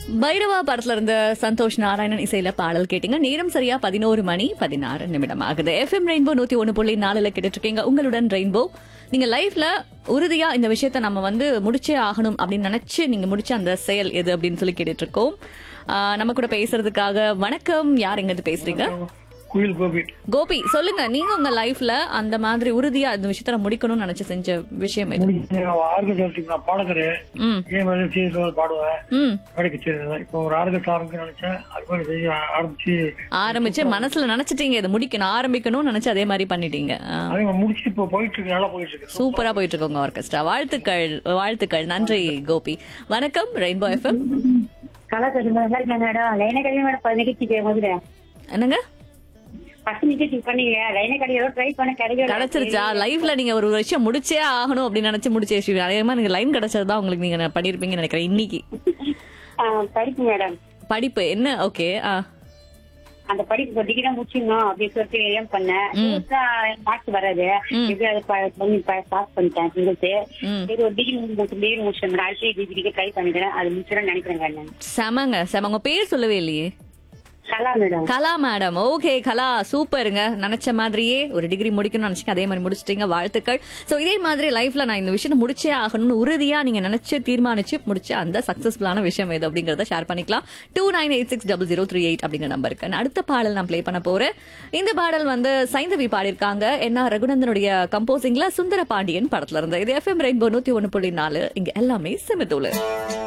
பைரவா படத்துல இருந்த சந்தோஷ் நாராயணன் இசையில பாடல் கேட்டீங்க நேரம் சரியா பதினோரு மணி பதினாறு நிமிடம் ஆகுது எஃப்எம் ரெயின்போ நூத்தி ஒன்னு புள்ளி நாலுல கேட்டுட்டு இருக்கீங்க உங்களுடன் ரெயின்போ நீங்க லைஃப்ல உறுதியா இந்த விஷயத்த நம்ம வந்து முடிச்சே ஆகணும் அப்படின்னு நினைச்சு நீங்க முடிச்ச அந்த செயல் எது அப்படின்னு சொல்லி கேட்டுட்டு இருக்கோம் ஆஹ் நம்ம கூட பேசுறதுக்காக வணக்கம் யார் எங்க இருந்து பேசுறீங்க குயில் கோபி கோபி சொல்லுங்க நீங்க உங்க லைஃப்ல அந்த மாதிரி உறுதியா இந்த விஷயத்த முடிக்கணும்னு நினைச்சு செஞ்ச விஷயம் எது முடிச்சு ஆர்கஸ்ட் நான் பாடகரு ம் இதே மாதிரி சீரியல் பாடுவேன் ம் வேலைக்கு சேர்ந்தேன் இப்போ ஒரு ஆர்கஸ்ட் ஆரம்பிக்க நினைச்சேன் அது மாதிரி செய்ய ஆரம்பிச்சு ஆரம்பிச்சு மனசுல நினைச்சிட்டீங்க இதை முடிக்கணும் ஆரம்பிக்கணும்னு நினைச்சு அதே மாதிரி பண்ணிட்டீங்க ஆ. அதே மாதிரி முடிச்சு இப்போ போயிட்டு இருக்கு நல்லா போயிட்டு இருக்கு சூப்பரா போயிட்டு இருக்கு உங்க ஆர்கெஸ்ட்ரா வாழ்த்துக்கள் வாழ்த்துக்கள் நன்றி கோபி வணக்கம் ரெயின்போ எஃப்எம் கலாச்சாரம் நல்லா இருக்கேன் மேடம் லைன கல்வி மேடம் பத்து நிகழ்ச்சி முதல்ல என்னங்க ஃபர்ஸ்ட் நிகழ்ச்சி பண்ணீங்க லைன கல்வி ஏதோ ட்ரை பண்ண கிடைக்கல கிடைச்சிருச்சா லைஃப்ல நீங்க ஒரு விஷயம் முடிச்சே ஆகணும் அப்படின்னு நினைச்சு முடிச்சே ஸ்ரீ அதே மாதிரி நீங்க லைன் கிடைச்சதுதான் உங்களுக்கு நீங்க பண்ணிருப்பீங்கன்னு நினைக்கிறேன் இன்னைக்கு ஆ, படிப்பு மேடம் படிப்பு என்ன ஓகே அந்த படிப்பு டிகிரி தான் முடிச்சிடணும் அப்படின்னு சொல்லிட்டு ஏன் பண்ணேன் மார்க்ஸ் வராது ம். எப்படி அதை ப- பண்ணி பாஸ் பண்ணிட்டேன் சிங்கிள்ஸ் ம் சரி ஒரு டிகிரி முடிச்சு டிகிரி முடிச்சேன் மேடம் அடுத்த டிகிரிக்கு ட்ரை பண்ணிக்கிறேன் அது முடிச்சிடன்னு நினைக்கிறேங்க நான் செமங்க செம உங்க பேர் சொல்லவே இல்லையே Kala madam Kala madam okay Kala சூப்பருங்க நினைச்ச மாதிரியே ஒரு டிகிரி முடிக்கணும்னு நினைச்சீங்க அதே மாதிரி முடிச்சிட்டீங்க வாழ்த்துக்கள் சோ இதே மாதிரி லைஃப்ல நான் இந்த விஷயத்தை முடிச்சே ஆகணும்னு உறுதியா நீங்க நினைச்சு தீர்மானிச்சு முடிச்ச அந்த சக்சஸ்ஃபுல்லான விஷயம் எது அப்படிங்கறத ஷேர் பண்ணிக்கலாம் two nine eight six double zero three eight அப்படிங்கிற நம்பருக்கு அடுத்த பாடல் நான் ப்ளே பண்ண போறேன் இந்த பாடல் வந்து சைந்தவி பாடியிருக்காங்க என்ன ரகுநந்தனுடைய கம்போசிங்ல சுந்தர பாண்டியன் படத்துல இருந்து இது எஃப்எம் ரெயின்போ நூத்தி ஒன்னு புள்ளி நாலு இங்க எல்லாமே செமத்தூளு